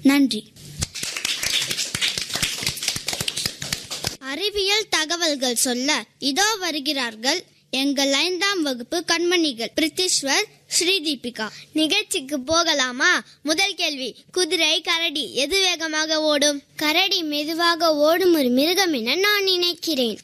நன்றி அறிவியல் தகவல்கள் சொல்ல இதோ வருகிறார்கள் எங்கள் ஐந்தாம் வகுப்பு கண்மணிகள் பிரித்திஸ்வர் ஸ்ரீதீபிகா நிகழ்ச்சிக்கு போகலாமா முதல் கேள்வி குதிரை கரடி எது வேகமாக ஓடும் கரடி மெதுவாக ஓடும் ஒரு மிருகம் என நான் நினைக்கிறேன்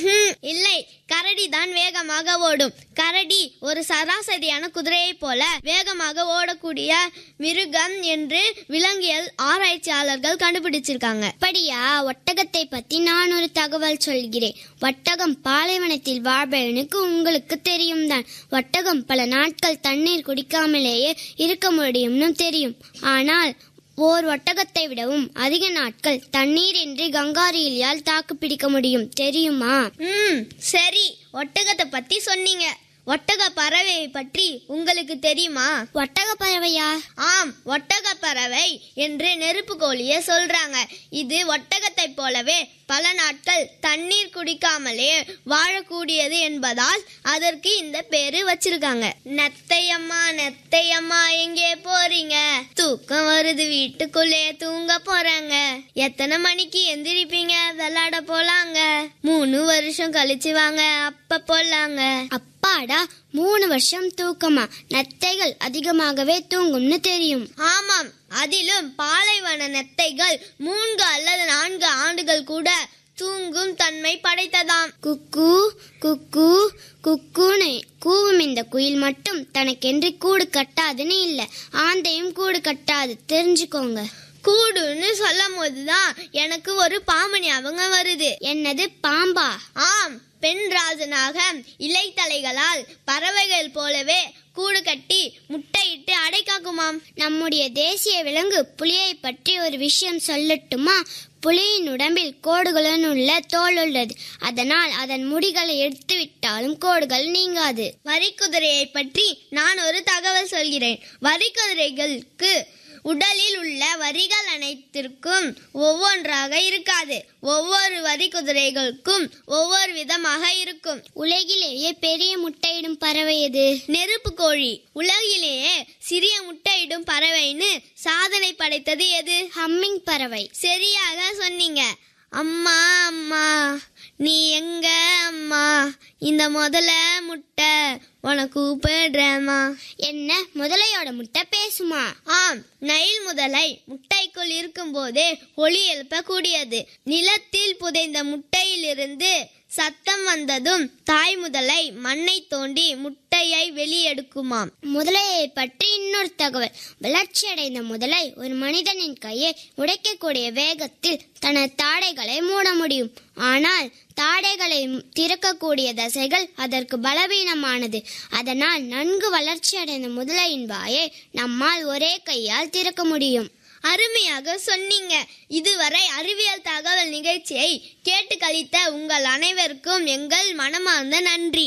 இல்லை கரடி தான் வேகமாக ஓடும் கரடி ஒரு சராசரியான குதிரையைப் போல வேகமாக ஓடக்கூடிய மிருகம் என்று விலங்கியல் ஆராய்ச்சியாளர்கள் கண்டுபிடிச்சிருக்காங்க அப்படியா ஒட்டகத்தை பத்தி நான் ஒரு தகவல் சொல்கிறேன் ஒட்டகம் பாலைவனத்தில் வாழ்பவனுக்கு உங்களுக்கு தெரியும் தான் ஒட்டகம் பல நாட்கள் தண்ணீர் குடிக்காமலேயே இருக்க முடியும்னு தெரியும் ஆனால் ஓர் ஒட்டகத்தை விடவும் அதிக நாட்கள் தண்ணீரின்றி கங்காரியிலால் தாக்கு பிடிக்க முடியும் தெரியுமா ம் சரி ஒட்டகத்தை பத்தி சொன்னீங்க ஒட்டக பறவையை பற்றி உங்களுக்கு தெரியுமா ஒட்டக பறவையா ஆம் ஒட்டக பறவை என்று நெருப்பு கோழிய சொல்றாங்க இது ஒட்டகத்தை போலவே பல நாட்கள் தண்ணீர் குடிக்காமலே வாழக்கூடியது என்பதால் அதற்கு இந்த பேரு வச்சிருக்காங்க நத்தையம்மா நத்தையம்மா எங்கே போறீங்க தூக்கம் வருது வீட்டுக்குள்ளே தூங்க போறாங்க எத்தனை மணிக்கு எந்திரிப்பீங்க விளையாட போலாங்க மூணு வருஷம் கழிச்சு வாங்க அப்ப போலாங்க அப்பாடா மூணு வருஷம் தூக்கமா நத்தைகள் அதிகமாகவே தூங்கும்னு தெரியும் ஆமாம் அதிலும் பாலைவன நத்தைகள் மூன்று அல்லது நான்கு ஆண்டுகள் கூட தூங்கும் தன்மை படைத்ததாம் குக்கு குக்கு குக்குன்னு கூவும் இந்த குயில் மட்டும் தனக்கென்று கூடு கட்டாதுன்னு இல்ல ஆந்தையும் கூடு கட்டாது தெரிஞ்சுக்கோங்க கூடுன்னு சொல்லும் போதுதான் எனக்கு ஒரு பாம்பு ஞாபகம் வருது என்னது பாம்பா ஆம் பெண் ராஜனாக இலைத்தலைகளால் பறவைகள் போலவே கூடு கட்டி முட்டையிட்டு அடைக்காக்குமாம் நம்முடைய தேசிய விலங்கு புலியை பற்றி ஒரு விஷயம் சொல்லட்டுமா புலியின் உடம்பில் கோடுகளுடன் உள்ள தோல் உள்ளது அதனால் அதன் முடிகளை எடுத்து விட்டாலும் கோடுகள் நீங்காது வரிக்குதிரையை பற்றி நான் ஒரு தகவல் சொல்கிறேன் வரிக்குதிரைகளுக்கு உடலில் உள்ள வரிகள் அனைத்திற்கும் ஒவ்வொன்றாக இருக்காது ஒவ்வொரு வரி குதிரைகளுக்கும் ஒவ்வொரு விதமாக இருக்கும் உலகிலேயே பெரிய முட்டையிடும் பறவை எது நெருப்பு கோழி உலகிலேயே சிறிய முட்டையிடும் பறவைன்னு சாதனை படைத்தது எது ஹம்மிங் பறவை சரியாக சொன்னீங்க அம்மா அம்மா நீ எங்க அம்மா இந்த முதல முட்டை உனக்கு கூப்பிடுறேம்மா என்ன முதலையோட முட்டை பேசுமா ஆம் நைல் முதலை முட்டைக்குள் இருக்கும்போதே ஒளி எழுப்பக்கூடியது நிலத்தில் புதைந்த முட்டையிலிருந்து சத்தம் வந்ததும் தாய் முதலை மண்ணை தோண்டி முட்டையை வெளியெடுக்குமாம் முதலையை பற்றி இன்னொரு தகவல் வளர்ச்சி அடைந்த முதலை ஒரு மனிதனின் கையை உடைக்கக்கூடிய வேகத்தில் தனது தாடைகளை மூட முடியும் ஆனால் தாடைகளை திறக்கக்கூடிய தசைகள் அதற்கு பலவீனமானது அதனால் நன்கு வளர்ச்சி அடைந்த முதலையின் வாயை நம்மால் ஒரே கையால் திறக்க முடியும் அருமையாக சொன்னீங்க இதுவரை அறிவியல் தகவல் நிகழ்ச்சியை கேட்டு கழித்த உங்கள் அனைவருக்கும் எங்கள் மனமார்ந்த நன்றி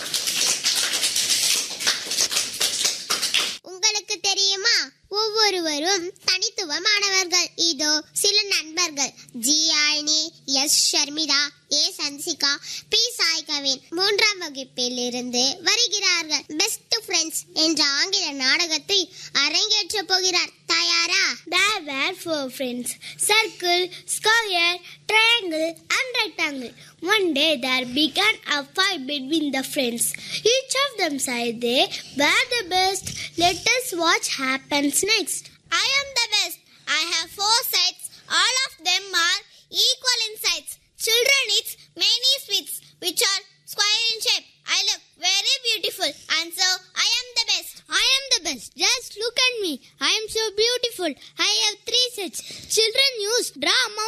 உங்களுக்கு தெரியுமா ஒவ்வொருவரும் தனித்துவமானவர்கள் இதோ சில நண்பர்கள் G Aayini S Sharmitha A Sanchika B Sai Kavin மூன்றாம் வகுப்பில் இருந்து வருகிறார்கள் பெஸ்ட் ஃப்ரெண்ட்ஸ் என்ற ஆங்கில நாடகத்தை அரங்கேற்ற போகிறார் தயாரா There were four friends circle, square, triangle, and rectangle. One day there began a fight between the friends. Each of them said they were the best. Let us watch happens next. I am the best. I have four sides. All of them are equal in size. Children eat many sweets which are square in shape. I look very beautiful and so I am the best. I am the best. Just look at me. I am so beautiful. I have three sets. Children use draw